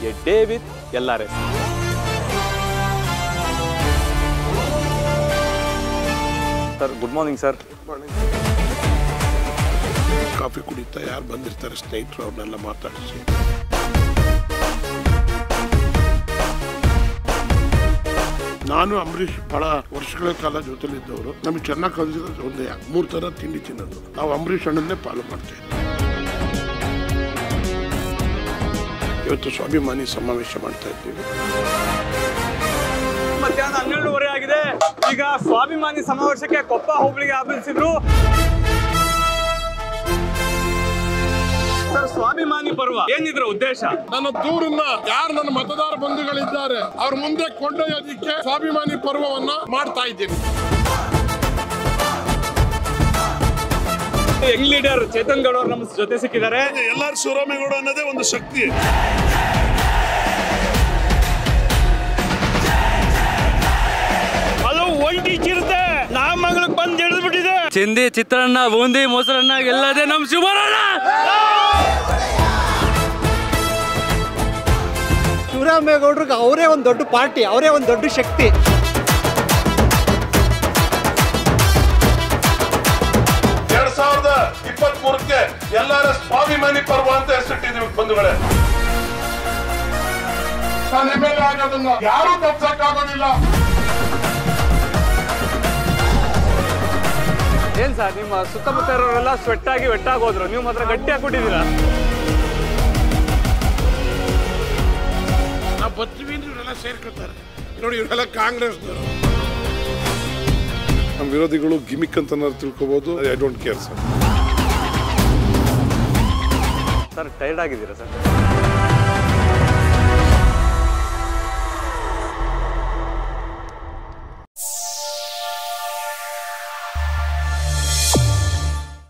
A day with L R S sir good morning sir coffee ಕುಡಿತಾ ಯಾರು ಬಂದಿರ್ತಾರೆ ಸ್ನೇಹಿತರು ಅವ್ರನ್ನೆಲ್ಲ ಮಾತಾಡಿಸಿ ನಾನು ಅಂಬರೀಷ್ ಬಹಳ ವರ್ಷಗಳ ಕಾಲ ಜೊತೆಲಿದ್ದವರು ನಮಗೆ ಚೆನ್ನಾಗಿ ಕಲಿಸಿರೋದು ಒಂದೇ ಮೂರು ಥರ ತಿಂಡಿ ತಿನ್ನೋದು ನಾವು ಅಂಬರೀಷ್ ಅಣ್ಣನ್ನೇ ಫಾಲೋ ಮಾಡ್ತೇವೆ ಇವತ್ತು ಸ್ವಾಭಿಮಾನಿ ಸಮಾವೇಶ ಮಾಡ್ತಾ ಇದ್ದೀವಿ ಮಧ್ಯಾಹ್ನ ಹನ್ನೆರಡೂವರೆ ಆಗಿದೆ ಈಗ ಸ್ವಾಭಿಮಾನಿ ಸಮಾವೇಶಕ್ಕೆ ಕೊಪ್ಪ ಹೋಬಳಿಗೆ ಆಗಮಿಸಿದ್ರು ಸರ್ ಸ್ವಾಭಿಮಾನಿ ಪರ್ವ ಏನಿದ್ರ ಉದ್ದೇಶ ನನ್ನ ದೂರನ್ನ ಯಾರು ನನ್ನ ಮತದಾರ ಬಂಧುಗಳಿದ್ದಾರೆ ಅವ್ರ ಮುಂದೆ ಕೊಂಡೊಯ್ಯೋದಿಕ್ಕೆ ಸ್ವಾಭಿಮಾನಿ ಪರ್ವವನ್ನ ಮಾಡ್ತಾ ಇದ್ದೀನಿ ಯಂಗ್ ಲೀಡರ್ ಚೇತನ್ ಗೌಡ ಅವರು ನಮ್ಮ ಜೊತೆ ಸಿಕ್ಕಿದ್ದಾರೆ ಎಲ್ಲಾರು ಶಿವರಾಮೇಗೌಡ ಅನ್ನೋದೇ ಒಂದು ಶಕ್ತಿ ಅದು ಒಂಟಿ ಚಿರತೆ ನಾಮಂಗಲಕ್ಕೆ ಬಂದು ಹಿಡಿದು ಬಿಟ್ಟಿದೆ ಚಿಂದಿ ಚಿತ್ರಾನ್ನ ಬೂಂದಿ ಮೊಸರನ್ನ ಎಲ್ಲದೇ ನಮ್ ಶಿವರಣ್ಣ ಶಿವರಾಮೇಗೌಡ್ರಿಗೆ ಅವರೇ ಒಂದು ದೊಡ್ಡ ಪಾರ್ಟಿ ಅವರೇ ಒಂದು ದೊಡ್ಡ ಶಕ್ತಿ ಎರಡ್ ಸಾವಿರದ ಇಪ್ಪತ್ತ್ ಮೂರಕ್ಕೆ ಎಲ್ಲರ ಸ್ವಾಭಿಮಾನಿ ಪರ್ವ ಅಂತ ಹೆಸರಿಟ್ಟಿದ್ದೀವಿ ಬಂಧುಗಳೇ ನಾನು ಎಮ್ ಎಲ್ ಆಗೋದನ್ನ ಯಾರು ತಪ್ಸಕ್ಕಾಗೋದಿಲ್ಲ ಏನ್ ಸರ್ ನಿಮ್ಮ ಸುತ್ತಮುತ್ತ ಇರೋರೆಲ್ಲ ಸ್ವೆಟ್ ಆಗಿ ವೆಟ್ಟಾಗಿ ಹೋದ್ರು ನೀವು ಮಾತ್ರ ಗಟ್ಟಿ ಹಾಕ್ಬಿಟ್ಟಿದ್ದೀರಾ ನಾವು ಬರ್ತೀವಿ ಅಂದ್ರೆ ಇವರೆಲ್ಲ ಸೇರ್ಕೊತಾರೆ ನೋಡಿ ಇವರೆಲ್ಲ ಕಾಂಗ್ರೆಸ್ನವರು ನಮ್ಮ ವಿರೋಧಿಗಳು ಗಿಮಿಕ್ ಅಂತ ತಿಳ್ಕೊಬಹುದು I don't care sir sir tired ಆಗಿದ್ದೀರಾ ಸರ್